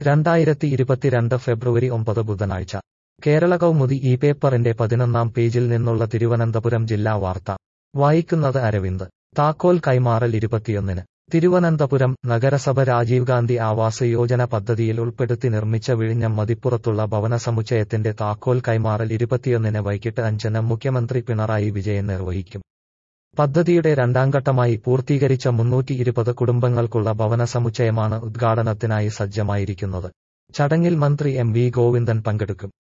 രണ്ടായിരത്തി ഇരുപത്തിരണ്ട് ഫെബ്രുവരി ഒമ്പത് ബുധനാഴ്ച കേരള കൗമുദി ഈ പേപ്പറിന്റെ പതിനൊന്നാം പേജിൽ നിന്നുള്ള തിരുവനന്തപുരം ജില്ലാ വാർത്ത വായിക്കുന്നത് അരവിന്ദ് താക്കോൽ കൈമാറൽ ഇരുപത്തിയൊന്നിന് തിരുവനന്തപുരം നഗരസഭ രാജീവ് ഗാന്ധി ആവാസ് യോജന പദ്ധതിയിൽ ഉൾപ്പെടുത്തി നിർമ്മിച്ച വിഴിഞ്ഞം മതിപ്പുറത്തുള്ള ഭവന സമുച്ചയത്തിന്റെ താക്കോൽ കൈമാറൽ ഇരുപത്തിയൊന്നിന് വൈകിട്ട് അഞ്ചിന് മുഖ്യമന്ത്രി പിണറായി വിജയൻ നിർവഹിക്കും പദ്ധതിയുടെ രണ്ടാംഘട്ടമായി പൂർത്തീകരിച്ച മുന്നൂറ്റി ഇരുപത് കുടുംബങ്ങൾക്കുള്ള ഭവന സമുച്ചയമാണ് ഉദ്ഘാടനത്തിനായി സജ്ജമായിരിക്കുന്നത് ചടങ്ങിൽ മന്ത്രി എം വി ഗോവിന്ദൻ പങ്കെടുക്കും